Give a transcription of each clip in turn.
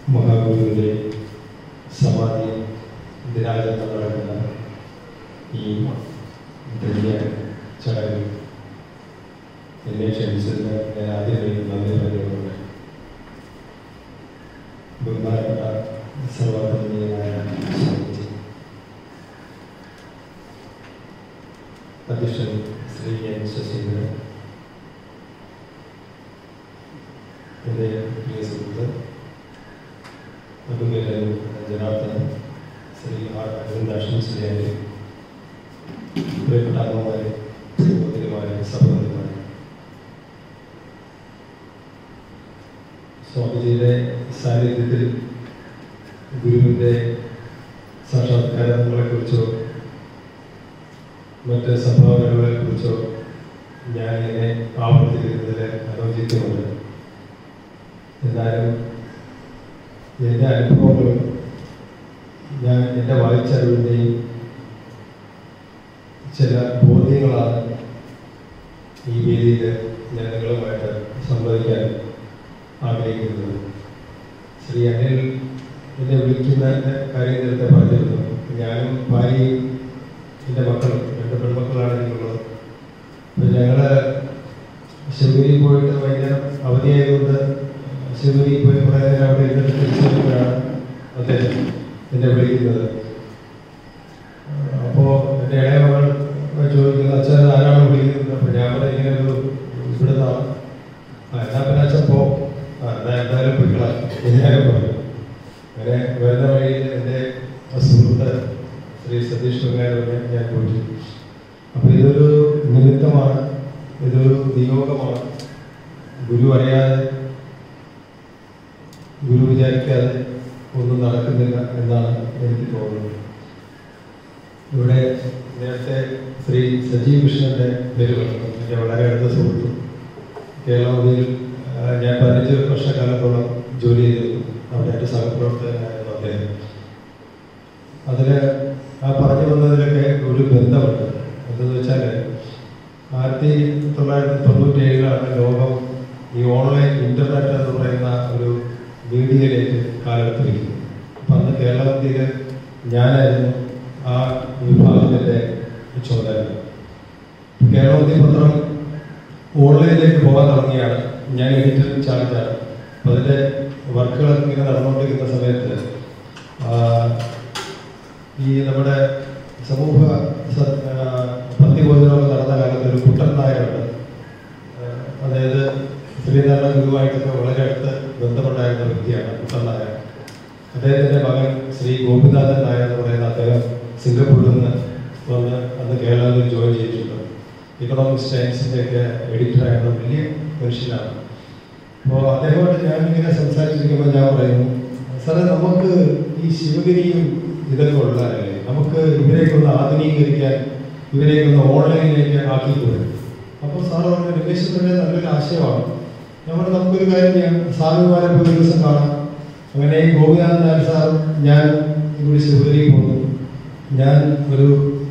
മഹാഗുരുവിൻ്റെ സമാധി ദിനാചരണം നടക്കുന്ന ഈ വലിയ ചടങ്ങിൽ എന്നെ ക്ഷണിച്ചതിന് ഞാൻ ആദ്യമേ നന്ദി പറഞ്ഞുകൊണ്ട് ബഹുമാനപ്പെട്ട സർവകരണീയനായ സ്വാമിജി അധ്യക്ഷൻ ശ്രീ എൻ ശശീന്ദ്രൻ എൻ്റെ പ്രിയ സുഹൃത്ത് അഡ്വക്കേറ്റ് ജനാർദ്ദൻ ശ്രീ ആർ അരവിന്ദാക്ഷൻ ശ്രീ എൻ്റെ പ്രിയപ്പെട്ട അമ്മമാരെ സഹോദരിമാരെ സഹോദരന്മാരെ സ്വാമിജിയുടെ സാന്നിധ്യത്തിൽ ഗുരുവിൻ്റെ സാക്ഷാത്കാരങ്ങളെക്കുറിച്ചോ മറ്റ് സംഭാവനകളെക്കുറിച്ചോ ഞാൻ ഇങ്ങനെ ആവർത്തിക്കുന്നതിൽ ആലോചിക്കുന്നുണ്ട് എന്നാലും എൻ്റെ അനുഭവങ്ങളും ഞാൻ എൻ്റെ വായിച്ചറിവിൻ്റെയും ചില ബോധ്യങ്ങളാണ് ഈ വേദിയിൽ ഞാൻ നിങ്ങളുമായിട്ട് സംവദിക്കാൻ ആഗ്രഹിക്കുന്നത് ശ്രീ അനിൽ എന്നെ വിളിക്കുന്ന കാര്യം നേരത്തെ പറഞ്ഞിരുന്നു ഞാനും ഭാര്യയും എൻ്റെ മക്കളും രണ്ട് പെൺമക്കളാണ് എനിക്കുള്ളത് അപ്പം ഞങ്ങൾ ശിവഗിരി പോയിട്ട് വൈകുന്നേരം അവധിയായതുകൊണ്ട് ശിവഗിരി പോയി കുറേ നേരം അവിടെ ഇരുന്നിട്ട് തിരിച്ചു വരുമ്പോഴാണ് അദ്ദേഹം എന്നെ വിളിക്കുന്നത് അപ്പോൾ എൻ്റെ ഇളയ മകൾ ചോദിക്കുന്നത് അച്ഛൻ ആരാണ് വിളിക്കുന്നത് അപ്പോൾ ഞാൻ പറഞ്ഞ ഇങ്ങനെ ഒരു ഇവിടുന്നാണ് ആ എന്നാ പിന്നെ അച്ഛൻ പോ ആ എന്നാ എന്തായാലും പോയിക്കളാം ഞാനും പറഞ്ഞു അങ്ങനെ വരുന്ന വഴിയിൽ എൻ്റെ സുഹൃത്ത് ശ്രീ സതീഷ് ബംഗാരോടെ ഞാൻ പോയി അപ്പോൾ ഇതൊരു നിമിത്തമാണ് ഇതൊരു നിയോഗമാണ് ഗുരു അറിയാതെ ഗുരു വിചാരിക്കാതെ ഒന്നും നടക്കുന്നില്ല എന്നാണ് എനിക്ക് തോന്നുന്നത് ഇവിടെ നേരത്തെ ശ്രീ സജീവ് കൃഷ്ണന്റെ പേര് പറഞ്ഞു എൻ്റെ വളരെ അടുത്ത സുഹൃത്ത് കേരളത്തിൽ ഞാൻ പതിനഞ്ച് വർഷക്കാലത്തോളം ജോലി ചെയ്തിരുന്നു അവിടെ എൻ്റെ സഹപ്രവർത്തകനായിരുന്നു അദ്ദേഹം അതിൽ ആ പറഞ്ഞു വന്നതിലൊക്കെ ഒരു ബന്ധമുണ്ട് എന്തെന്ന് വെച്ചാൽ ആയിരത്തി തൊള്ളായിരത്തി തൊണ്ണൂറ്റി ഏഴിലാണ് ലോകം ഈ ഓൺലൈൻ ഇന്റർനെറ്റ് എന്ന് പറയുന്ന ഒരു മീഡിയയിലേക്ക് കാലെടുത്തിരിക്കുന്നത് അപ്പം അന്ന് കേരളത്തിൽ ഞാനായിരുന്നു ആ വിഭാഗത്തിൻ്റെ ചുമതല കേരളത്തിൽ പത്രം ഓൺലൈനിലേക്ക് പോകാൻ തുടങ്ങിയാണ് ഞാൻ എഡിറ്റർ ചാർജാണ് അപ്പോൾ അതിൻ്റെ വർക്കുകളൊക്കെ ഇങ്ങനെ നടന്നുകൊണ്ടിരിക്കുന്ന സമയത്ത് ഈ നമ്മുടെ സമൂഹ പത്തിഭോജനമൊക്കെ നടന്ന കാലത്ത് ഒരു കുട്ടൻ നായരുണ്ട് അതായത് ശ്രീനാരായണ ഗുരുവായിട്ടൊക്കെ വളരെ അടുത്ത് ബന്ധമുണ്ടായിരുന്ന വ്യക്തിയാണ് കുട്ടൻ നായർ അദ്ദേഹത്തിൻ്റെ മകൻ ശ്രീ ഗോപിനാഥൻ നായർ എന്ന് പറയുന്ന അദ്ദേഹം സിംഗപ്പൂരിൽ നിന്ന് വന്ന് അന്ന് കേരളത്തിൽ ജോയിൻ ചെയ്തിട്ടുണ്ട് ഇക്കണോമിക്സ് ടൈംസിൻ്റെ ഒക്കെ എഡിറ്ററായിരുന്ന വലിയ മനുഷ്യനാണ് അപ്പോൾ അദ്ദേഹമായിട്ട് ഞാൻ ഇങ്ങനെ സംസാരിച്ചിരിക്കുമ്പോൾ ഞാൻ പറയുന്നു സാറേ നമുക്ക് ഈ ശിവഗിരിയും ഇതൊക്കെ ഉള്ളതല്ലേ നമുക്ക് ഇവരെയൊക്കെ ഒന്ന് ആധുനീകരിക്കാൻ ഇവരെയൊക്കെ ഒന്ന് ഓൺലൈനിലേക്ക് ആക്കിക്കൂടെ അപ്പോൾ സാറ് പറഞ്ഞ രമേശിൻ്റെ നല്ലൊരു ആശയമാണ് നമ്മൾ നമുക്കൊരു കാര്യം ചെയ്യാം സാറുമാരെ പോയി ഒരു ദിവസം കാണാം അങ്ങനെ ഗോപിനാഥൻ നായർ സാറും ഞാൻ ഇവിടെ ശിവഗിരി പോകുന്നു ഞാൻ ഒരു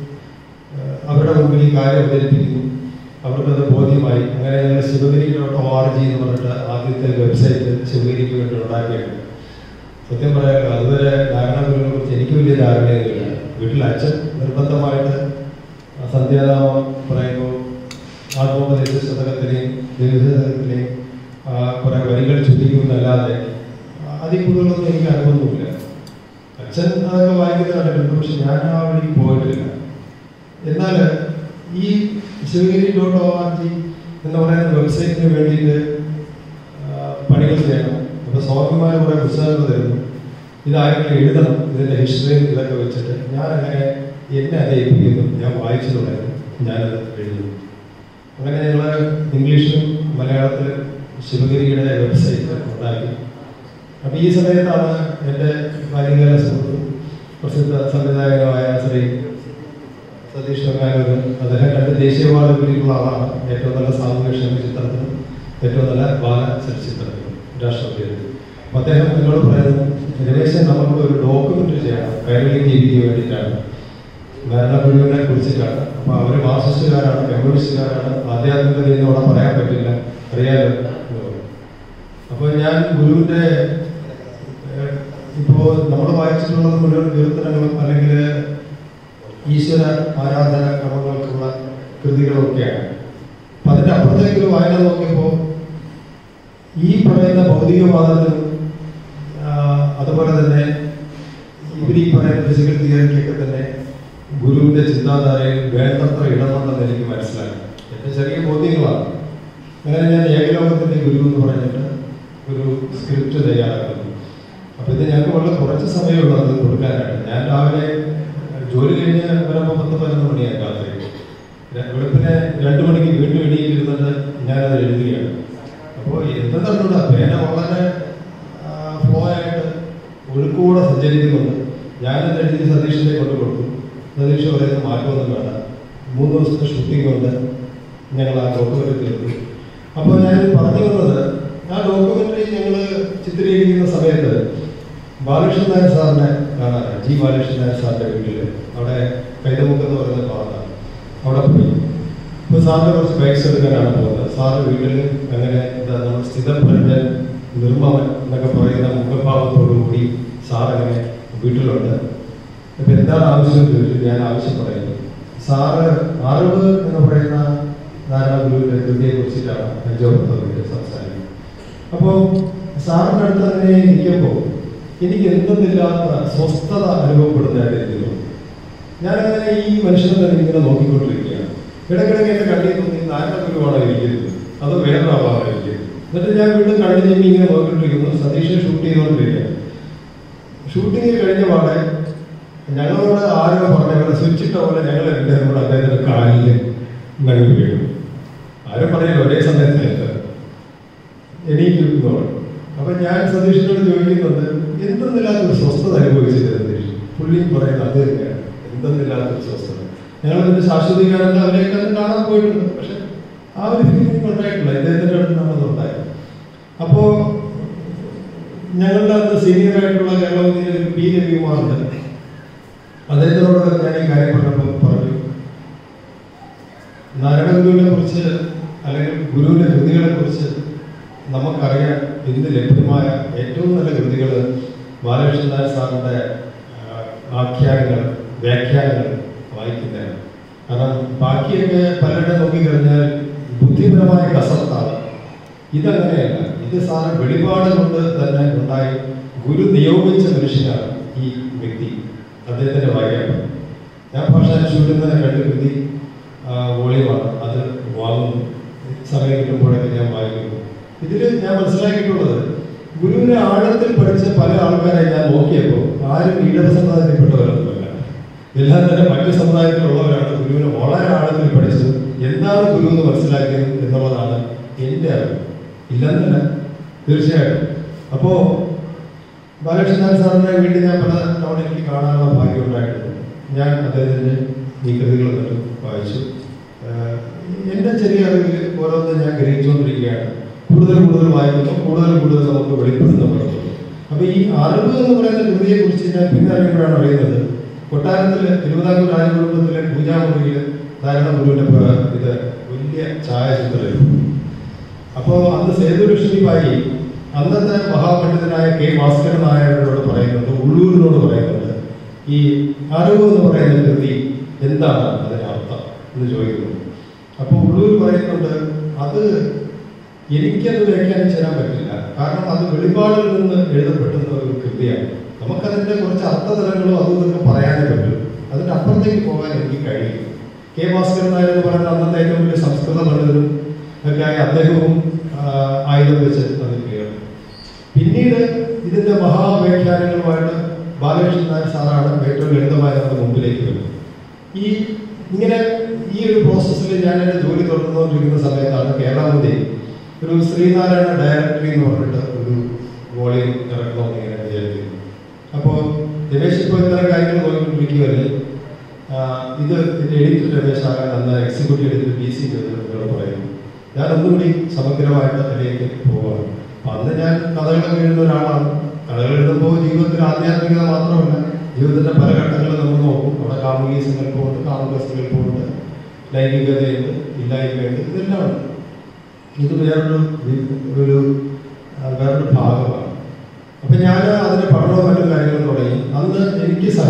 അവരുടെ മുമ്പിൽ ഈ കാര്യം അവതരിപ്പിക്കുന്നു അവർക്കത് ബോധ്യമായി അങ്ങനെ ഞങ്ങൾ Sivagiri dot O R G എന്ന് പറഞ്ഞിട്ട് ആദ്യത്തെ വെബ്സൈറ്റ് ശിവഗിരിക്ക് വേണ്ടി ഉണ്ടാക്കിയിട്ടുണ്ട് സത്യം പറയാമല്ലോ അതുവരെ നാരായണഗുരുവിനെ കുറിച്ച് എനിക്ക് വലിയ ധാരണയൊന്നുമില്ല വീട്ടിൽ അച്ഛൻ നിർബന്ധമായിട്ട് സന്ധ്യാനാമം പറയുമ്പോൾ ആത്മോപദേശ ശതകത്തിലെയും ദൈവശതകത്തിലെയും കുറെ വരികൾ ചുറ്റിക്കുന്നല്ലാതെ അതിൽ കൂടുതലൊന്നും എനിക്ക് അനുഭവമൊന്നുമില്ല അച്ഛൻ അതൊക്കെ വായിക്കുന്ന കണ്ടിട്ടുണ്ട് പക്ഷെ ഞാൻ ആ വഴിക്ക് പോയിട്ടില്ല എന്നാൽ ഈ Sivagiri dot O R G എന്ന് പറയുന്ന വെബ്സൈറ്റിന് വേണ്ടിയിട്ട് പണികൾ ചെയ്യണം അപ്പോൾ സ്വാമിമാർ കുറേ പുസ്തകങ്ങൾ തരുന്നു ഇതാരെങ്കിലും എഴുതണം ഇതിൻ്റെ ഹിസ്റ്ററിയും ഇതൊക്കെ വെച്ചിട്ട് ഞാൻ അങ്ങനെ എന്നെ അത് ഏൽപ്പിക്കുന്നു ഞാൻ വായിച്ചു തുടങ്ങി ഞാനത് എഴുതുന്നു അങ്ങനെ ഞങ്ങൾ ഇംഗ്ലീഷിലും മലയാളത്തിലും ശിവഗിരിയുടെ വെബ്സൈറ്റ് ഉണ്ടാക്കി അപ്പോൾ ഈ സമയത്താണ് എൻ്റെ ബാല്യകാല സുഹൃത്തും പ്രസിദ്ധ സംവിധായകനായ ശ്രീ സതീഷ് ബംഗാലൂരും അദ്ദേഹം രണ്ട് ദേശീയ അവാർഡ് കിട്ടിയിട്ടുള്ള ആളാണ് ഏറ്റവും നല്ല സാമൂഹ്യ ക്ഷേമ ചിത്രത്തിനും ഏറ്റവും നല്ല ബാല ചലച്ചിത്രത്തിനും രാഷ്ട്രപതി അപ്പോൾ അദ്ദേഹം എന്നോട് പറയുന്നു രമേശൻ നമുക്ക് ഒരു ഡോക്യുമെൻ്ററി ചെയ്യണം കൈരളി ടി വിക്ക് വേണ്ടിയിട്ടാണ് ഭരണഗുരുവിനെ കുറിച്ചിട്ടാണ് അപ്പോൾ അവർ മാർക്സിസ്റ്റുകാരാണ് കമ്മ്യൂണിസ്റ്റുകാരാണ് ആധ്യാത്മികതയെന്ന് അവിടെ പറയാൻ പറ്റില്ല അറിയാലോ എന്ന് പറഞ്ഞു. അപ്പോൾ ഞാൻ ഗുരുവിൻ്റെ അപ്പോൾ നമ്മൾ വായിച്ചിട്ടുള്ളത് മുഴുവൻ കീർത്തനങ്ങളും അല്ലെങ്കിൽ ഈശ്വര ആരാധന ക്രമങ്ങൾക്കുള്ള കൃതികളൊക്കെയാണ് അപ്പം അതിൻ്റെ അപ്പുറത്തേക്ക് ഒരു വായന നോക്കിയപ്പോൾ ഈ പറയുന്ന ഭൗതികവാദത്തിനും ആ, അതുപോലെ തന്നെ ഇവർ ഈ പറയുന്ന ഫിസിക്കൽ തിയറിക്കൊക്കെ തന്നെ ഗുരുവിന്റെ ചിന്താധാരയിൽ വേണ്ടത്ര ഇടമുണ്ടെന്ന് എനിക്ക് മനസ്സിലായി എന്റെ ചെറിയ ബോധ്യങ്ങളാണ് അങ്ങനെ ഞാൻ ഏകലോകത്തിന്റെ ഗുരു എന്ന് പറഞ്ഞിട്ട് ഒരു സ്ക്രിപ്റ്റ് തയ്യാറാക്കുന്നു അപ്പൊ ഇത് ഞങ്ങൾക്ക് വളരെ കുറച്ച് സമയമുള്ളൂ അത് കൊടുക്കാനായിട്ട് ഞാൻ രാവിലെ ജോലി കഴിഞ്ഞ് വരുമ്പോൾ പത്ത് പതിനൊന്ന് മണിയായി രാത്രി ര- വെളുപ്പിനെ രണ്ട് മണിക്ക് വീണ്ടും എണീറ്റിരുന്നിട്ട് ഞാനത് എഴുതുകയാണ് അപ്പോൾ എന്തെന്നുണ്ടാ പേന വളരെ ഫ്ലോ ആയിട്ട് ഒഴുക്കൂടെ സഞ്ചരിക്കുന്നുണ്ട് ഞാനത് എഴുതി സതീഷിനെ കൊണ്ട് കൊടുത്തു സതീഷ് പറയുന്ന മാറ്റമൊന്നും വേണ്ട മൂന്ന് ദിവസത്തെ ഷൂട്ടിംഗ് കൊണ്ട് ഞങ്ങൾ ആ ഡോക്യുമെൻ്റ് തീർത്തു അപ്പോൾ ഞാൻ പറഞ്ഞു വന്നത് ആ ഡോക്യുമെൻ്ററി ഞങ്ങൾ ചിത്രീകരിക്കുന്ന സമയത്ത് ബാലകൃഷ്ണൻ നായർ സാറിനെ കാണാനാണ് ജി ബാലകൃഷ്ണൻ നായർ സാറിൻ്റെ വീട്ടിൽ അവിടെ കൈതമുക്ക് എന്ന് പറയുന്ന ഭാഗത്താണ് അവിടെ പോയി ഇപ്പോൾ സാറിന് കുറച്ച് ബൈക്സ് എടുക്കാനാണ് പോകുന്നത് സാറ് വീട്ടിൽ അങ്ങനെ എന്താ നമ്മൾ സ്ഥിതപ്രജ്ഞൻ നിർമ്മമൻ എന്നൊക്കെ പറയുന്ന മുഖഭാവത്തോടു കൂടി സാർ അങ്ങനെ വീട്ടിലുണ്ട് അപ്പൊ എന്താണ് ആവശ്യം എന്ന് ചോദിച്ചു ഞാൻ ആവശ്യം പറയുന്നു സാറ് അറിവ് എന്ന് പറയുന്ന നാരായണഗുരുവിന്റെ കൃതിയെ കുറിച്ചിട്ടാണ് അഞ്ചോ പത്തോ മിനിറ്റ് സംസാരിക്കുന്നത് അപ്പോൾ സാറിൻ്റെ അടുത്ത് അങ്ങനെ ഇരിക്കുമ്പോൾ എനിക്ക് എന്തെന്നില്ലാത്ത സ്വസ്ഥത അനുഭവപ്പെടുന്നതായിട്ട് എനിക്ക് തോന്നുന്നു ഞാനങ്ങനെ ഈ മനുഷ്യനെ തന്നെ ഇങ്ങനെ നോക്കിക്കൊണ്ടിരിക്കുകയാണ് ഇടയ്ക്കിടയ്ക്ക് എന്റെ കണ്ണിൽ തോന്നി നാരായണ ഗുരുവാണോ ഇരിക്കുന്നത് അത് വേറൊരാളാണോ ഇരിക്കുന്നത് എന്നിട്ട് ഞാൻ വീണ്ടും കണ്ണു ചെമ്മി ഇങ്ങനെ നോക്കിക്കൊണ്ടിരിക്കുന്നു സതീഷ് ഷൂട്ട് ചെയ്തുകൊണ്ടിരിക്കുകയാണ് ഷൂട്ടിങ്ങിൽ കഴിഞ്ഞ പാടെ ഞങ്ങളോട് ആരോ പറഞ്ഞ പോലെ സ്വിച്ച് ഇട്ട പോലെ ഞങ്ങൾ എല്ലാവരും കൂടെ അദ്ദേഹത്തിന്റെ കാലിൽ നടുവ് വീണു ആരും പറയില്ല ഒരേ സമയത്ത് എണീക്കുന്നു അപ്പൊ ഞാൻ സതീഷിനോട് ചോദിക്കുന്നുണ്ട് എന്തെന്നില്ലാത്ത ഒരു സ്വസ്ഥത അനുഭവിച്ചില്ല സതീഷ് പുള്ളി പറയുന്നത് അത് തന്നെയാണ് എന്തെന്നില്ലാത്ത ഒരു സ്വസ്ഥത ഞങ്ങൾ ഇതിന്റെ ശാശ്വതീകരണം അവരെയൊക്കെ അന്ന് കാണാൻ പോയിട്ടുണ്ട് പക്ഷെ ആ ഒരു ഫീലിംഗ് ഉണ്ടായിട്ടില്ല ഇദ്ദേഹത്തിന്റെ അടുത്ത് നമ്മൾ ഉണ്ടായത് അപ്പോ ഞങ്ങളുടെ അന്ന് സീനിയർ ആയിട്ടുള്ള കേരളത്തിൽ ഒരു പി രവികുമാറുണ്ട് അദ്ദേഹത്തിനോട് ഞാൻ ഈ കാര്യം പറഞ്ഞപ്പോൾ പറഞ്ഞു നാരായണ ഗുരുവിനെ കുറിച്ച് അല്ലെങ്കിൽ ഗുരുവിന്റെ കൃതികളെ കുറിച്ച് നമുക്കറിയാൻ ഇന്ന് ലഭ്യമായ ഏറ്റവും നല്ല കൃതികൾ ബാലകൃഷ്ണൻ നായർ സാറിന്റെ ആ, ആഖ്യാനങ്ങൾ വ്യാഖ്യാനങ്ങൾ വായിക്കുന്നതാണ് കാരണം ബാക്കിയൊക്കെ പലരുടെ നോക്കിക്കഴിഞ്ഞാൽ ബുദ്ധിപരമായ കസർത്താണ് ഇതങ്ങനെയല്ല ഇത് സാറ് വെളിപാട് കൊണ്ട് തന്നെ ഉണ്ടായി ഗുരു നിയോഗിച്ച മനുഷ്യനാണ് ഈ വ്യക്തി അദ്ദേഹത്തിന്റെ വായിക്കാൻ ഞാൻ ഭാഷ ചൂടുന്ന രണ്ട് കൃതി ആ, വോളിയമാണ് അത് വാങ്ങുന്നു സമയം കിട്ടുമ്പോഴൊക്കെ ഞാൻ വായിക്കുന്നു ഇതിൽ ഞാൻ മനസ്സിലാക്കിയിട്ടുള്ളത് ഗുരുവിനെ ആഴത്തിൽ പഠിച്ച പല ആൾക്കാരെ ഞാൻ നോക്കിയപ്പോൾ ആരും ഈഴവ സമുദായത്തിൽപ്പെട്ടവരൊന്നുമല്ല എല്ലാം തന്നെ മറ്റു സമുദായത്തിലുള്ളവരാണ് ഗുരുവിനെ വളരെ ആഴത്തിൽ പഠിച്ചത് എന്താണ് ഗുരു എന്ന് മനസ്സിലാക്കിയത് എന്നുള്ളതാണ് എൻ്റെ അറിവ് ഇല്ലെന്നല്ല തീർച്ചയായിട്ടും അപ്പോ ബാലകൃഷ്ണൻ സാറിനെ വീട്ടിൽ ഞാൻ പല തവണ എനിക്ക് കാണാനുള്ള ഭാഗ്യം ഉണ്ടായിട്ടുണ്ട് ഞാൻ അദ്ദേഹത്തിന്റെ ഈ കൃതികൾ എന്നിട്ട് വായിച്ചു ആഹ് എൻ്റെ ചെറിയ അറിവിൽ ഓരോന്ന് ഞാൻ ഗ്രഹിച്ചുകൊണ്ടിരിക്കുകയാണ് കൂടുതൽ കൂടുതൽ വായിക്കുന്നു കൂടുതൽ കൂടുതൽ നമുക്ക് വെളിപ്പെടുന്ന പറ്റും അപ്പൊ ഈ അറിവ് എന്ന് പറയുന്ന കൃതിയെ കുറിച്ച് ഞാൻ പിന്നെ അറിയുമ്പോഴാണ് അറിയുന്നത് കൊട്ടാരത്തില് തിരുവിതാംകൂർ രാജകുടുംബത്തിലെ പൂജാമുറിയിൽ ധാരാളം ഗുരുവിന്റെ പ്ര- ഇത് വലിയ ഛായാചിത്രം അപ്പോ അന്ന് സേതുലക്ഷ്മി ബായി അന്നത്തെ മഹാപണ്ഡിതനായ കെ ഭാസ്കരൻ നായരോട് പറയുന്നുണ്ട് ഉള്ളൂരിനോട് പറയുന്നുണ്ട് ഈ അറിവ് എന്ന് പറയുന്ന കൃതി എന്താണ് അതിന്റെ അർത്ഥം എന്ന് ചോദിക്കുന്നു അപ്പൊ ഉള്ളൂർ പറയുന്നുണ്ട് അത് എനിക്കത് വ്യാഖ്യാനിച്ചു തരാൻ പറ്റില്ല കാരണം അത് വെളിപാടിൽ നിന്ന് എഴുതപ്പെട്ടുന്ന ഒരു കൃതിയാണ് നമുക്കതിന്റെ കുറച്ച് അർത്ഥതലങ്ങളോ അതും ഇതൊക്കെ പറയാനേ പറ്റൂ അതിന്റെ അപ്പുറത്തേക്ക് പോകാൻ എനിക്ക് കഴിയും കെ ഭാസ്കരൻ നായർ എന്ന് പറയുന്ന അന്നത്തെ ഏറ്റവും വലിയ സംസ്കൃത പണ്ഡിതനും ഒക്കെ ആയ അദ്ദേഹവും ആ, ആയുധം വെച്ച് അത് കയറും പിന്നീട് ഇതിന്റെ മഹാവ്യാഖ്യാനങ്ങളുമായിട്ട് ബാലകൃഷ്ണൻ നായർ സാറാണ് ഏറ്റവും ലളിതമായി നമ്മുടെ മുമ്പിലേക്ക് വരുന്നത് ഈ ഇങ്ങനെ ഈ ഒരു പ്രോസസ്സിൽ ഞാൻ എൻ്റെ ജോലി തുടർന്നുകൊണ്ടിരിക്കുന്ന സമയത്താണ് കേരളാമതി ഒരു ശ്രീനാരായണ ഡയറക്ടറി എന്ന് പറഞ്ഞിട്ട് ഒരു വോളിയം ഇറക്കണമെന്ന് ഇങ്ങനെ വിചാരിക്കുന്നു അപ്പോൾ രമേശ് ഇപ്പോൾ ഇത്തരം കാര്യങ്ങൾ നോക്കിക്കൊണ്ടിരിക്കുകയല്ലേ ഇത് ഇതിന്റെ എഡിറ്റർ രമേശ് ആകാൻ അന്ന് എക്സിക്യൂട്ടീവ് എഡിറ്റർ ബി സി എന്നോട് പറയുന്നു ഞാൻ ഒന്നുകൂടി സമഗ്രമായിട്ട് അതിലേക്ക് പോവുകയാണ് അപ്പൊ അന്ന് ഞാൻ കഥകളൊക്കെ എഴുതുന്ന ഒരാളാണ് കഥകൾ എഴുതുമ്പോൾ ജീവിതത്തിൽ ആധ്യാത്മികത മാത്രമല്ല ജീവിതത്തിന്റെ പല ഘട്ടങ്ങൾ നമ്മൾ നോക്കും അവിടെ കാമുകി സങ്കല്പമുണ്ട് കാമുക സങ്കല്പമുണ്ട് ലൈംഗികതയുണ്ട് ഇല്ലായ്മയുണ്ട് ഇതെല്ലാം ഉണ്ട് ഇത് വേറൊരു വി- ഒരു ആ, വേറൊരു ഭാഗമാണ് അപ്പൊ ഞാൻ അതിന്റെ പഠനവും മറ്റും കാര്യങ്ങളും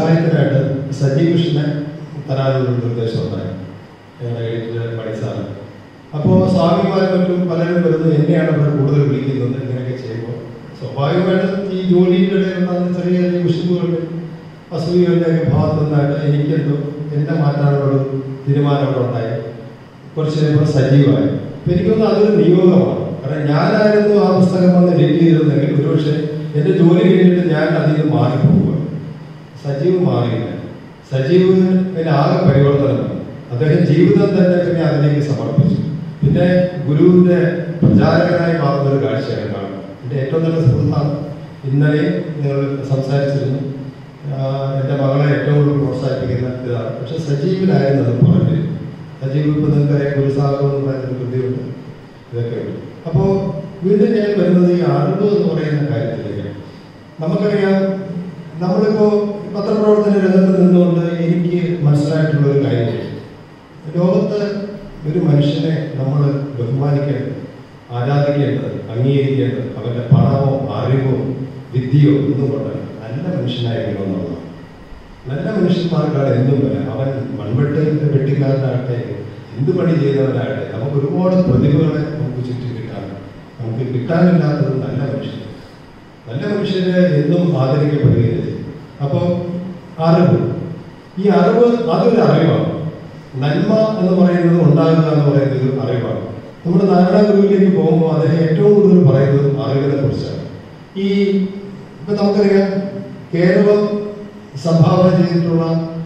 സഹായത്തിനായിട്ട് സജീവ് കൃഷ്ണനെ തരാനുള്ള ഒരു നിർദ്ദേശം ഉണ്ടായി ഞങ്ങളുടെ വീട്ടിലെ പണിസാറ് അപ്പോൾ സ്വാമിമാരും മറ്റും പലരും വരുന്നത് എന്നെയാണ് ഇവിടെ കൂടുതൽ വിളിക്കുന്നത് ഇങ്ങനെയൊക്കെ ചെയ്യുമ്പോൾ സ്വാഭാവികമായിട്ടും ഈ ജോലിയുടെ ഇടയിലുണ്ടാകുന്ന ചെറിയ ചെറിയ വിഷുവുകളുടെ അസൂയകളുടെ ഒക്കെ ഭാഗത്തു നിന്നായിട്ട് എനിക്കെന്തോ എന്നെ മാറ്റാനുള്ള ഒരു തീരുമാനം അവിടെ ഉണ്ടായി കുറച്ച് കഴിയുമ്പോൾ സജീവമായി അപ്പൊ എനിക്കൊന്ന് അതൊരു നിയോഗമാണ് കാരണം ഞാനായിരുന്നു ആ പുസ്തകം വന്ന് ഡീൽ ചെയ്തിരുന്നെങ്കിൽ ഒരുപക്ഷെ എന്റെ ജോലി കഴിഞ്ഞിട്ട് ഞാൻ അതിൽ നിന്ന് മാറിപ്പോവുക സജീവ് മാറിയില്ല സജീവിന് പിന്നെ ആകെ പരിവർത്തനമാണ് അദ്ദേഹം ജീവിതം തന്നെ പിന്നെ അതിലേക്ക് സമർപ്പിച്ചു പിന്നെ ഗുരുവിന്റെ പ്രചാരകനായി മാറുന്ന ഒരു കാഴ്ചയാണ് കാണുന്നത് എൻ്റെ ഏറ്റവും നല്ല സുഹൃത്താണ് ഇന്നലെ നിങ്ങൾ സംസാരിച്ചിരുന്നു ആഹ് എൻ്റെ മകളെ ഏറ്റവും കൂടുതൽ പ്രോത്സാഹിപ്പിക്കുന്ന ഇതാണ് പക്ഷെ സജീവിലായിരുന്നു അത് പറഞ്ഞത് സജീവ് ഇപ്പം നിങ്ങൾക്കറിയാം ഗുരുസാഗം എന്ന് പറയുന്ന ഒരു കൃതിയുണ്ട് ഇതൊക്കെ ഉണ്ട് അപ്പോൾ വീണ്ടും ഞാൻ വരുന്നത് ഈ അറിവ് എന്ന് പറയുന്ന കാര്യത്തിലേക്ക് നമുക്കറിയാം നമ്മളിപ്പോ പത്രപ്രവർത്തന രംഗത്ത് നിന്നുകൊണ്ട് എനിക്ക് മനസ്സിലായിട്ടുള്ള ഒരു കാര്യം ലോകത്ത് ഒരു മനുഷ്യനെ നമ്മൾ ബഹുമാനിക്കേണ്ടത് ആരാധിക്കേണ്ടത് അംഗീകരിക്കേണ്ടത് അവന്റെ പണമോ അറിവോ വിദ്യയോ ഒന്നും കൊണ്ടല്ല നല്ല മനുഷ്യനായിരിക്കണം എന്നുള്ളതാണ് നല്ല മനുഷ്യന്മാർക്കാണ് എന്തും വില അവൻ മൺവെട്ട് വെട്ടിക്കാരനാകട്ടെ എന്ത് പണി ചെയ്തവനാകട്ടെ നമുക്ക് ഒരുപാട് പ്രതിഭകളെ നമുക്ക് ചുറ്റും കിട്ടാൻ നമുക്ക് കിട്ടാനില്ലാത്തത് നല്ല മനുഷ്യൻ നല്ല മനുഷ്യരെ എന്നും ആദരിക്കപ്പെടുകയില്ല ചെയ്യും അപ്പോൾ അറിവ് ഈ അറിവ് അതൊരു അറിവാണ് നന്മ എന്ന് പറയുന്നത് ഉണ്ടാകുക എന്ന് പറയുന്നത് ഒരു അറിവാണ് നമ്മുടെ നാരായണ ഗുരുവിലേക്ക് പോകുമ്പോൾ അദ്ദേഹം ഏറ്റവും കൂടുതൽ പറയുന്നത് അറിവിനെ കുറിച്ചാണ് ഈ ഇപ്പൊ നമുക്കറിയാം കേരളം സംഭാവന ചെയ്തിട്ടുള്ള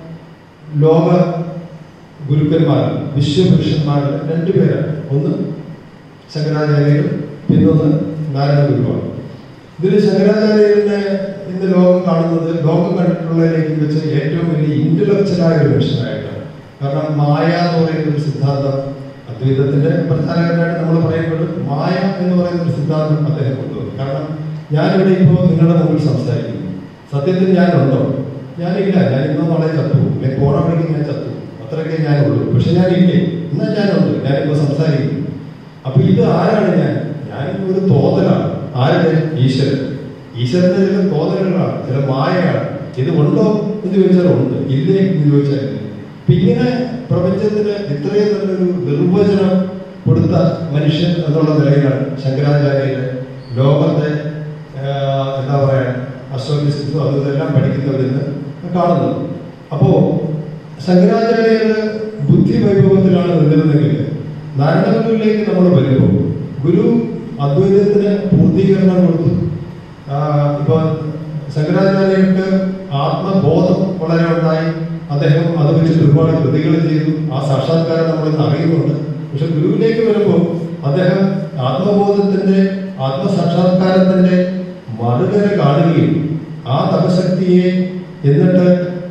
ലോക ഗുരുക്കന്മാർ വിശ്വപുരുഷന്മാർ രണ്ടുപേരാണ് ഒന്ന് ശങ്കരാചാര്യരും പിന്നൊന്ന് നാരായണ ഗുരുവാണ് ഇതിൽ ശങ്കരാചാര്യരുടെ ഇന്ന് ലോകം കാണുന്നത് ലോകം കണ്ടിട്ടുള്ളതിലേക്ക് വെച്ച് ഏറ്റവും വലിയ ഇന്റലക്ച്വലായ ഒരു മനുഷ്യനായിട്ടാണ് കാരണം മായ എന്ന് പറയുന്ന ഒരു സിദ്ധാന്തം അദ്വൈതത്തിന്റെ പ്രധാനമായിട്ട് നമ്മൾ പറയുമ്പോൾ മായ എന്ന് പറയുന്ന ഒരു സിദ്ധാന്തം അദ്ദേഹം കൊണ്ടുവന്നു കാരണം ഞാനിവിടെ ഇപ്പോൾ നിങ്ങളുടെ മുമ്പിൽ സംസാരിക്കുന്നു സത്യത്തിൽ ഞാനുണ്ടോ ഞാനില്ല ഞാൻ ഇന്നോ നാളെ ചത്തു അല്ലെങ്കിൽ പോണ വഴിക്ക് ഞാൻ ചത്തു അത്രയൊക്കെ ഞാനുള്ളൂ പക്ഷെ ഞാനില്ലേ എന്നാൽ ഞാനുണ്ട് ഞാനിപ്പോൾ സംസാരിക്കുന്നു അപ്പൊ ഇത് ആരാണ് ഞാൻ ഞാൻ ഒരു തോന്നലാണ് ആരുടെ ഈശ്വരൻ ഈശ്വരന്റെ ചില തോന്നലുകളാണ് ചില മായയാണ് ഇത് ഉണ്ടോ എന്ന് ചോദിച്ചാൽ ഉണ്ട് ഇല്ലേ എന്ന് ചോദിച്ചാൽ ഇല്ല അപ്പൊ ഇങ്ങനെ പ്രപഞ്ചത്തിന് ഇത്രയും നല്ലൊരു നിർവചനം കൊടുത്ത മനുഷ്യൻ എന്നുള്ള നിലയിലാണ് ശങ്കരാചാര്യര് ലോകത്തെ ആഹ്, എന്താ പറയാ അസ്ട്രോഫിസിക്സും അതും ഇതെല്ലാം പഠിക്കുന്നവരെന്ന് കാണുന്നത് അപ്പോ ശങ്കരാചാര്യര് ബുദ്ധി വൈഭവത്തിലാണ് നിന്നിരുന്നെങ്കിൽ നാരായണഗുരുവിലേക്ക് നമ്മൾ വരുമ്പോൾ ഗുരു അദ്വൈതത്തിന് പൂർത്തീകരണം കൊടുത്തു ആ, ഇപ്പൊ ശങ്കരാചാര്യർക്ക് ആത്മബോധം വളരെ ഉണ്ടായി അദ്ദേഹം അത് വെച്ചിട്ട് ഒരുപാട് കൃതികൾ ചെയ്തു ആ സാക്ഷാത്കാരം നമ്മൾ ഇന്ന് അറിയുന്നുണ്ട് പക്ഷെ ഗുരുവിലേക്ക് വരുമ്പോൾ അദ്ദേഹം ആത്മബോധത്തിന്റെ ആത്മസാക്ഷാത്കാരത്തിന്റെ മറുകര കാണുകയും ആ തപശക്തിയെ എന്നിട്ട്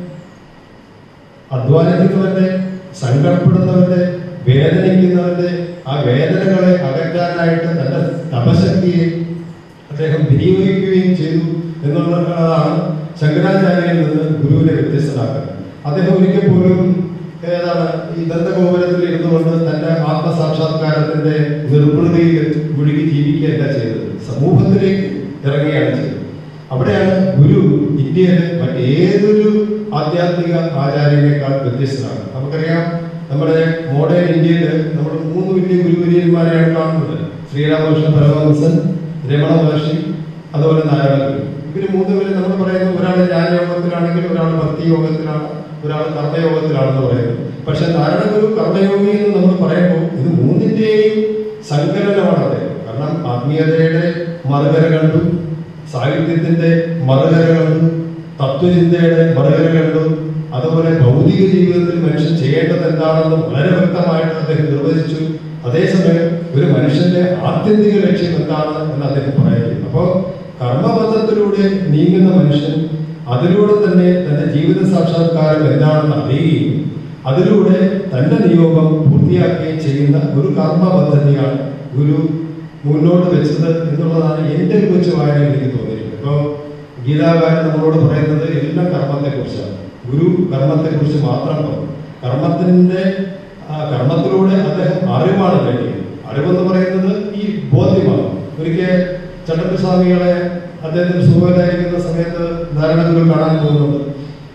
അധ്വാനിക്കുന്നവന്റെ സങ്കടപ്പെടുന്നവന്റെ വേദനിക്കുന്നവന്റെ ആ വേദനകളെ അകറ്റാനായിട്ട് തന്റെ തപശക്തിയെ അദ്ദേഹം വിനിയോഗിക്കുകയും ചെയ്തു എന്നുള്ളതാണ് ശങ്കരാചാര്യയിൽ നിന്ന് ഗുരുവിനെ വ്യത്യസ്തനാക്കുന്നത് അദ്ദേഹം ഒരിക്കൽ പോലും ഏതാണ് ഈ ദന്തഗോപുരത്തിൽ ഇരുന്നുകൊണ്ട് തന്റെ ആത്മസാക്ഷാത്കാരത്തിന്റെ നിർവൃതിയിൽ മുഴുകി ജീവിക്കുകയല്ല ചെയ്തത് സമൂഹത്തിലേക്ക് ഇറങ്ങുകയാണ് ചെയ്തത് അവിടെയാണ് ഗുരു ഇന്ത്യയിലെ മറ്റേതൊരു ആധ്യാത്മിക ആചാര്യനേക്കാൾ വ്യത്യസ്തനാണ് നമുക്കറിയാം നമ്മുടെ മോഡേൺ ഇന്ത്യയിൽ നമ്മൾ മൂന്ന് വലിയ ഗുരുവര്യന്മാരെയാണ് കാണുന്നത് ശ്രീരാമകൃഷ്ണ പരമഹംസൻ രമണ മഹർഷി അതുപോലെ നാരായണ ഗുരു ഇവര് മൂന്ന് പേര് നമ്മൾ പറയുന്നത് ഒരാൾ ജ്ഞാനയോഗത്തിലാണെങ്കിൽ ഒരാൾ ഭക്തി യോഗത്തിലാണ് ഒരാൾ കർമ്മയോഗത്തിലാണെന്ന് പറയുന്നത് പക്ഷെ നാരായണ ഗുരു കർമ്മയോഗി എന്ന് നമ്മൾ പറയുമ്പോൾ ഇത് മൂന്നിന്റെയും സങ്കലനമാണ് അദ്ദേഹം കാരണം ആത്മീയതയുടെ മറുകര കണ്ടു സാഹിത്യത്തിന്റെ മറുകര കണ്ടു തത്വചിന്തയുടെ മറുകര കണ്ടു അതുപോലെ ഭൗതിക ജീവിതത്തിൽ മനുഷ്യൻ ചെയ്യേണ്ടത് എന്താണെന്ന് വളരെ വ്യക്തമായിട്ട് അദ്ദേഹം നിർവചിച്ചു അതേസമയം ഒരു മനുഷ്യന്റെ ആത്യന്തിക ലക്ഷ്യം എന്താണ് എന്ന് അദ്ദേഹം പറയുന്നു അപ്പോൾ കർമ്മബന്ധത്തിലൂടെ നീങ്ങുന്ന മനുഷ്യൻ അതിലൂടെ തന്നെ തന്റെ ജീവിത സാക്ഷാത്കാരം എന്താണെന്ന് അറിയുകയും അതിലൂടെ തന്റെ നിയോഗം പൂർത്തിയാക്കുകയും ചെയ്യുന്ന ഒരു കർമ്മ പദ്ധതിയാണ് ഗുരു മുന്നോട്ട് വെച്ചത് എന്നുള്ളതാണ് എൻ്റെ ഒരു കൊച്ചു വായനയിൽ എനിക്ക് തോന്നിയിരിക്കുന്നത് ഇപ്പോൾ ഗീതാകാരൻ നമ്മളോട് പറയുന്നത് എല്ലാം കർമ്മത്തെ കുറിച്ചാണ് ഗുരു കർമ്മത്തെ കുറിച്ച് മാത്രം പറഞ്ഞു കർമ്മത്തിന്റെ ആ കർമ്മത്തിലൂടെ അദ്ദേഹം അറിവാണ് നേടിയത് അറിവെന്ന് പറയുന്നത് ഈ ബോധ്യമാണ് ഒരിക്കൽ ചട്ടമ്പി സ്വാമികളെ അദ്ദേഹത്തിന് സുഖമില്ലായിരിക്കുന്ന സമയത്ത് നാരായണഗുരു കാണാൻ പോകുന്നുണ്ട്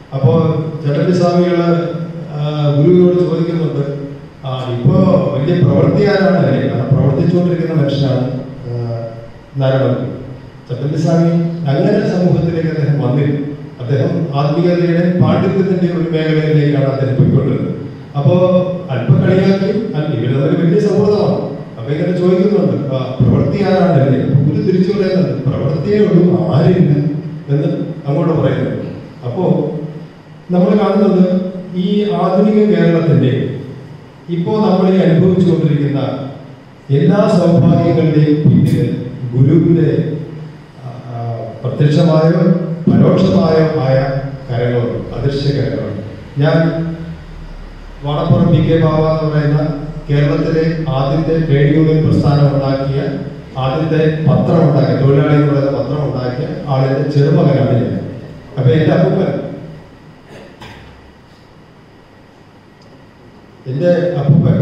അപ്പോൾ ചട്ടമ്പി സ്വാമികള് ആ, ഗുരുവിനോട് ചോദിക്കുന്നുണ്ട് ആ ഇപ്പോ വലിയ പ്രവൃത്തിയാരാണ് അല്ലേ കാരണം പ്രവർത്തിച്ചുകൊണ്ടിരിക്കുന്ന മനുഷ്യനാണ് ആ, നാരായണ ഗുരു ചട്ടമ്പി സ്വാമി അങ്ങനെ സമൂഹത്തിലേക്ക് അദ്ദേഹം വന്നില്ല അദ്ദേഹം ആത്മീയതയുടെ പാണ്ഡിത്യത്തിന്റെ ഒരു മേഖലയിലേക്കാണ് അദ്ദേഹം പോയിക്കൊണ്ടിരുന്നത് അപ്പോ അല്പം കളിയാക്കി അല്ല ഇവര് തമ്മിൽ വലിയ സൗഹൃദമാണ് അപ്പൊ ഇങ്ങനെ ചോദിക്കുന്നുണ്ട് ആ, പ്രവൃത്തി ആരാണല്ലേ അപ്പൊ ഗുരു തിരിച്ചു പറയുന്നുണ്ട് പ്രവൃത്തിയേ ഉള്ളൂ ആരില്ല എന്ന് അങ്ങോട്ട് പറയുന്നുണ്ട് അപ്പോ നമ്മൾ കാണുന്നത് ഈ ആധുനിക കേരളത്തിന്റെ ഇപ്പോ നമ്മൾ ഈ അനുഭവിച്ചുകൊണ്ടിരിക്കുന്ന എല്ലാ സൗഭാഗ്യങ്ങളുടെയും പിന്നിൽ ഗുരുവിന്റെ ആ, ആ, പ്രത്യക്ഷമായോ പരോക്ഷമായോ ആയ കരങ്ങളുണ്ട് അദൃശ്യ കരങ്ങളുണ്ട് ഞാൻ വാണപ്പുറം പി കെ ബാബ എന്ന് പറയുന്ന കേരളത്തിലെ ആദ്യത്തെ ട്രേഡ് യൂണിയൻ പ്രസ്ഥാനം ഉണ്ടാക്കിയ ആദ്യത്തെ പത്രം ഉണ്ടാക്കിയ തൊഴിലാളി എന്ന് പറയുന്ന പത്രം ഉണ്ടാക്കിയ ആളിന്റെ ചെറുമകനാണ് ഞാൻ അപ്പൊ എന്റെ അപ്പൂപ്പൻ എന്റെ അപ്പൂപ്പൻ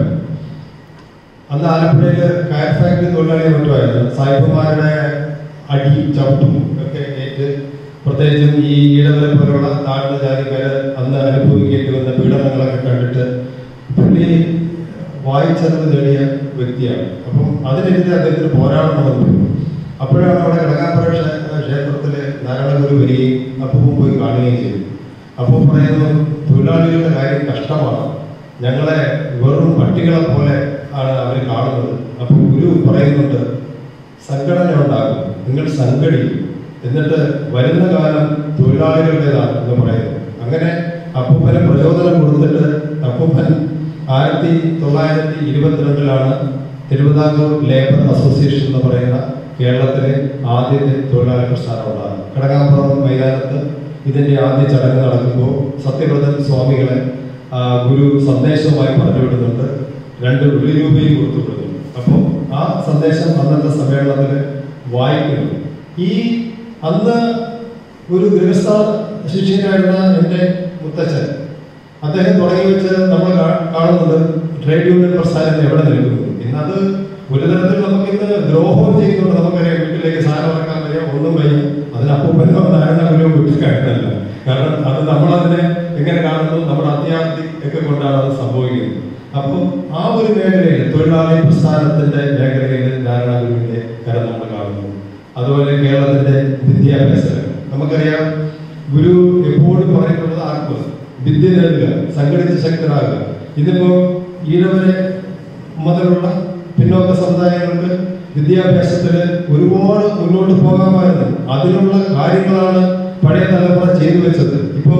അന്ന് ആലപ്പുഴയില് കയർ ഫാക്ടറി തൊഴിലാളിയെ മറ്റുമായിരുന്നു സായിപ്പന്മാരുടെ അടി ചവിട്ടും ഒക്കെ ഏറ്റ് പ്രത്യേകിച്ചും ഈ ഈടവരെ പോലുള്ള താഴ്ന്ന ജാതിക്കാര് അന്ന് അനുഭവിക്കേണ്ടി വന്ന പീഡനങ്ങളൊക്കെ കണ്ടിട്ട് പുള്ളി വായിച്ചറിവ് നേടിയ വ്യക്തിയാണ് അപ്പം അതിനെതിരെ അദ്ദേഹത്തിന് പോരാടണമെന്ന് തോന്നി അപ്പോഴാണ് അവിടെ കിടക്കാപ്പുഴ ക്ഷേ- ക്ഷേത്രത്തില് നാരായണ ഗുരു വരികയും അപ്പം പോയി കാണുകയും ചെയ്തു അപ്പോൾ പറയുന്നു തൊഴിലാളികളുടെ കാര്യം കഷ്ടമാണ് ഞങ്ങളെ വെറും പട്ടികളെ പോലെ ആണ് അവർ കാണുന്നത് അപ്പോൾ ഗുരു പറയുന്നുണ്ട് സംഘടന ഉണ്ടാക്കും നിങ്ങൾ സംഘടിക്കും എന്നിട്ട് വരുന്ന കാലം തൊഴിലാളികളുടേതാണ് എന്ന് പറയുന്നു അങ്ങനെ അപ്പൂപ്പന് പ്രചോദനം കൊടുത്തിട്ട് അപ്പൂപ്പൻ ആയിരത്തി തൊള്ളായിരത്തി ഇരുപത്തിരണ്ടിലാണ് തിരുവിതാംകൂർ ലേബർ അസോസിയേഷൻ എന്ന് പറയുന്ന കേരളത്തിലെ ആദ്യത്തെ തൊഴിലാളി പ്രസ്ഥാനം ഉണ്ടാകുന്നത് കടകാപ്പുറം മൈതാനത്ത് ഇതിന്റെ ആദ്യ ചടങ്ങ് നടക്കുമ്പോൾ സത്യവ്രതൻ സ്വാമികളെ ആ, ഗുരു സന്ദേശവുമായി പറഞ്ഞു വിടുന്നുണ്ട് രണ്ട് ഒരു രൂപയും കൊടുത്തു വിടുന്നുണ്ട് അപ്പോൾ ആ സന്ദേശം അന്നത്തെ സമ്മേളനത്തിൽ വായിക്കുന്നു ഈ അന്ന് ഒരു ഗൃഹസ്ഥ ശിഷ്യനായിരുന്ന എൻ്റെ മുത്തച്ഛൻ അദ്ദേഹം തുടങ്ങി വെച്ച് നമ്മൾ കാ- കാണുന്നത് ട്രേഡ് യൂണിയൻ പ്രസ്ഥാനം എവിടെ നിൽക്കുന്നു ഇന്നത് ഒരു തരത്തിൽ നമുക്ക് ഇന്ന് ദ്രോഹം ചെയ്യുന്നുണ്ട് നമുക്കറിയാം വീട്ടിലേക്ക് സാധനം ഇറക്കാൻ വയ്യ ഒന്നും വയ്യ അതിന് അപ്പൂപ്പനോ നാരായണ ഗുരുവോ വീട്ടിൽ കാര്യമല്ല കാരണം അത് നമ്മളതിനെ എങ്ങനെ കാണുന്നു നമ്മുടെ അത്യാർത്ഥി ഒക്കെ കൊണ്ടാണ് അത് സംഭവിക്കുന്നത് അപ്പോൾ ആ ഒരു മേഖലയിൽ തൊഴിലാളി പ്രസ്ഥാനത്തിന്റെ മേഖലയിൽ നാരായണ ഗുരുവിന്റെ കരം നമ്മൾ കാണുന്നു അതുപോലെ കേരളത്തിന്റെ വിദ്യാഭ്യാസ രംഗം. നമുക്കറിയാം ഗുരു എപ്പോഴും പറയുന്നത് ആത്മ വിദ്യ നേടുക സംഘടിത ശക്തരാകുക ഇതിപ്പോ ഈഴവരെ മുതലുള്ള പിന്നോക്ക സമുദായങ്ങൾക്ക് വിദ്യാഭ്യാസത്തിൽ ഒരുപാട് മുന്നോട്ട് പോകാമായിരുന്നു അതിനുള്ള കാര്യങ്ങളാണ് പഴയ തലമുറ ചെയ്തു വെച്ചത് ഇപ്പോ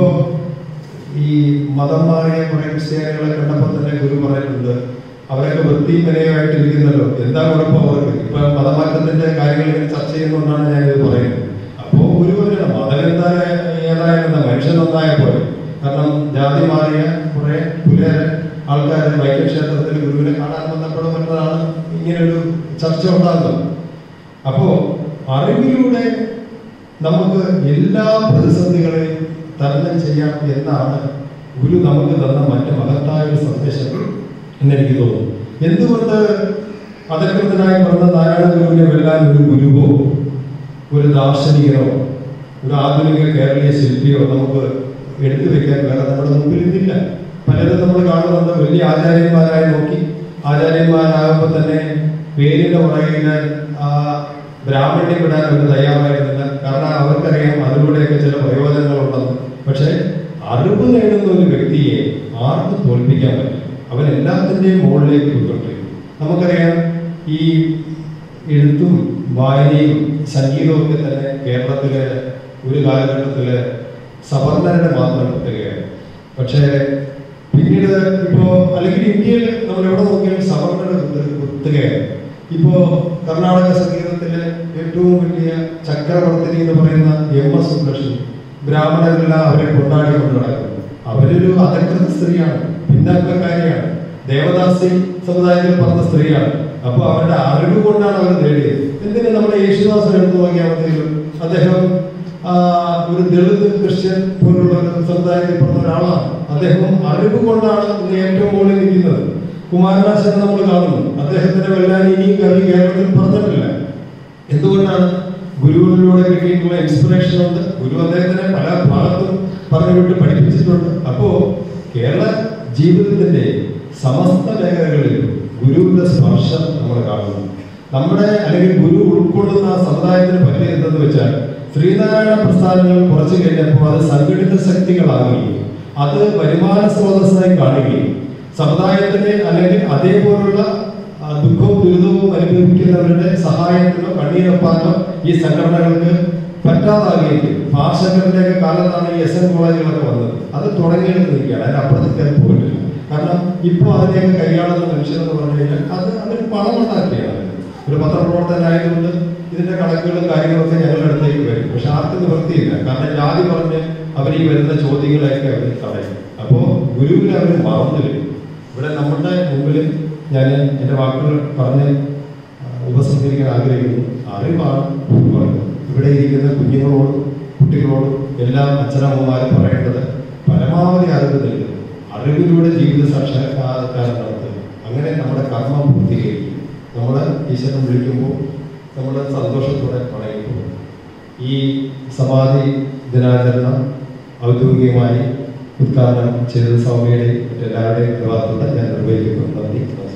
ഈ മതം മാറിയ കുറെ ക്രിസ്ത്യാനികളെ കണ്ടപ്പോൾ തന്നെ ഗുരു പറയുന്നുണ്ട് അവരൊക്കെ വൃത്തിയും വിനയമായിട്ട് ഇരിക്കുന്നല്ലോ എന്താ കുഴപ്പം അവർക്ക് ഇപ്പൊ മതമാറ്റത്തിന്റെ കാര്യങ്ങൾ ഇങ്ങനെ ചർച്ച ചെയ്യുന്നതുകൊണ്ടാണ് ഞാൻ ഇത് പറയുന്നത് അപ്പോ ഗുരു പറയണം മതം എന്താ ഏതായാലും എന്താ മനുഷ്യൻ ഒന്നായ പോലെ കാരണം ജാതി മാറിയ കുറെ പുലേര ആൾക്കാർ വൈദ്യക്ഷേത്രത്തിൽ ഗുരുവിനെ കാണാൻ വന്നപ്പോഴും എന്നതാണ് ഇങ്ങനൊരു ചർച്ച ഉണ്ടാകുന്നത് അപ്പോ അറിവിലൂടെ നമുക്ക് എല്ലാ പ്രതിസന്ധികളെയും തരണം ചെയ്യാം എന്നാണ് ഗുരു നമുക്ക് തന്ന മറ്റ് മഹത്തായ ഒരു സന്ദേശം എന്നെനിക്ക് തോന്നുന്നു എന്തുകൊണ്ട് അധകൃതനായി പറഞ്ഞ നാരായണ ഗുരുവിനെ വെല്ലാൻ ഒരു ഗുരുവോ ഒരു ദാർശനികനോ ഒരു ആധുനിക കേരളീയ ശില്പിയോ നമുക്ക് എടുത്തു വെക്കാൻ വേറെ നമ്മുടെ മുമ്പിൽ ഇന്നില്ല പലരും നമ്മൾ കാണുന്നുണ്ട് വലിയ ആചാര്യന്മാരായി നോക്കി ആചാര്യന്മാരാകുമ്പോൾ തന്നെ പേരിന്റെ പുറകിൽ ആ ബ്രാഹ്മണ്യം വിടാൻ അവർ തയ്യാറായിരുന്നില്ല കാരണം അവർക്കറിയാം അതിലൂടെയൊക്കെ ചില പ്രയോജനങ്ങളുണ്ടെന്ന് പക്ഷെ അറിവ് നേടുന്ന ഒരു വ്യക്തിയെ ആർക്കും തോൽപ്പിക്കാൻ പറ്റില്ല അവൻ എല്ലാത്തിന്റെയും മുകളിലേക്ക് പോയിക്കൊണ്ടിരിക്കും നമുക്കറിയാം ഈ എഴുത്തും വായനയും സംഗീതവും ഒക്കെ തന്നെ കേരളത്തിലെ ഒരു കാലഘട്ടത്തില് സവർണരുടെ മാത്രം പ്രത്യേകയാണ് പക്ഷേ പിന്നീട് ഇപ്പോ അല്ലെങ്കിൽ ഇന്ത്യയിൽ നമ്മൾ എവിടെ നോക്കിയാലും സവർണരുടെ കുത്ത- കുത്തകയാണ് ഇപ്പോ കർണാടക സംഗീതത്തിലെ ഏറ്റവും വലിയ ചക്രവർത്തിനി എന്ന് പറയുന്ന എം എസ് സുബ്ലക്ഷ്മി ബ്രാഹ്മണരെല്ലാം അവരെ കൊണ്ടാടിക്കൊണ്ട് നടക്കുന്നു അവരൊരു അധകൃത സ്ത്രീയാണ് പിന്നാക്കക്കാരിയാണ് ദേവദാസി സമുദായത്തിൽ പറഞ്ഞ സ്ത്രീയാണ് അപ്പൊ അവരുടെ അറിവ് കൊണ്ടാണ് അവർ നേടിയത് എന്തിനാ നമ്മുടെ യേശുദാസൻ എടുത്തു നോക്കിയാൽ മതിയല്ലോ അദ്ദേഹം ആ, ഒരു ദളിത് ക്രിസ്ത്യൻ പോലുള്ള ഒരു സമുദായത്തിൽ പറഞ്ഞ ഒരാളാണ് അദ്ദേഹം അറിവ് കൊണ്ടാണ് ഇന്ന് ഏറ്റവും മുകളിൽ നിൽക്കുന്നത് കുമാരനാശൻ നമ്മൾ കാണുന്നു അദ്ദേഹത്തിന്റെ വെല്ലാൻ ഇനിയും കവി കേരളത്തിൽ പറഞ്ഞിട്ടില്ല എന്തുകൊണ്ടാണ് ഗുരുവിലൂടെ കിട്ടിയിട്ടുള്ള ഇൻസ്പിറേഷൻ ഉണ്ട് ഗുരു അദ്ദേഹത്തിനെ പല ഭാഗത്തും പറഞ്ഞു വിട്ട് പഠിപ്പിച്ചിട്ടുണ്ട് അപ്പോ കേരള ജീവിതത്തിന്റെ സമസ്ത മേഖലകളിലും ഗുരുവിന്റെ സ്പർശം നമ്മൾ കാണുന്നു നമ്മുടെ അല്ലെങ്കിൽ ഗുരു ഉൾക്കൊള്ളുന്ന ആ സമുദായത്തിന് പറ്റിയ എന്തെന്ന് വെച്ചാൽ ശ്രീനാരായണ പ്രസ്ഥാനങ്ങൾ കുറച്ചു കഴിഞ്ഞപ്പോൾ അത് സംഘടിത ശക്തികളാകുകയും അത് വരുമാന സ്രോതസ്സായി കാണുകയും സമുദായത്തിന് അല്ലെങ്കിൽ അതേപോലുള്ള ആ, ദുഃഖവും ദുരിതവും അനുഭവിക്കുന്നവരുടെ സഹായത്തിനോ കണ്ണീരൊപ്പാനോ ഈ സംഘടനകൾക്ക് പറ്റാതാകുകയും ചെയ്തു. ഭാഷകളുടെയൊക്കെ കാലത്താണ് ഈ എസ് എൻ കോളേജുകളൊക്കെ വന്നത് അത് തുടങ്ങിയിട്ട് നിൽക്കുകയാണ് അതിന് അപ്പുറത്തേക്ക് അത് പോയിട്ടില്ല കാരണം ഇപ്പോൾ അതിനെയൊക്കെ കൈയാളുന്ന മനുഷ്യരെന്ന് പറഞ്ഞു കഴിഞ്ഞാൽ അത് അതിന് പണം ഉണ്ടാക്കിയാണ് ഒരു പത്രപ്രവർത്തകനായതുകൊണ്ട് ഇതിന്റെ കണക്കുകളും കാര്യങ്ങളൊക്കെ ഞങ്ങളുടെ അടുത്തേക്ക് വരും പക്ഷെ ആർക്കും നിവൃത്തിയില്ല കാരണം ജാതി പറഞ്ഞ് അവർ ഈ വരുന്ന ചോദ്യങ്ങളെയൊക്കെ അവർ തടയും അപ്പോ ഗുരുവിനെ അവർ മറന്നു വരും ഇവിടെ നമ്മുടെ മുമ്പിൽ ഞാൻ എൻ്റെ വാക്കുകൾ പറഞ്ഞ് ആ, ഉപസംഹരിക്കാൻ ആഗ്രഹിക്കുന്നു അറിവാണ് ഗുരുവാണ് ഇവിടെ ഇരിക്കുന്ന കുഞ്ഞുങ്ങളോടും കുട്ടികളോടും എല്ലാം അച്ഛനമ്മമാരും പറയേണ്ടത് പരമാവധി അറിവ് നൽകുന്നു അറിവിലൂടെ ജീവിത സാക്ഷാത്കാരം നടത്തുക അങ്ങനെ നമ്മുടെ കർമ്മം പൂർത്തീകരിക്കും നമ്മൾ ഈശ്വരൻ വിളിക്കുമ്പോൾ നമ്മൾ സന്തോഷത്തോടെ പറയുമ്പോൾ ഈ സമാധി ദിനാചരണം ഔദ്യോഗികമായി ഉദ്ഘാടനം ചെയ്ത സ്വാമിയുടെയും മറ്റെല്ലാവരുടെയും ഭാഗത്തുനിന്ന് ഞാൻ നിർവഹിക്കുന്നു നന്ദി നമസ്കാരം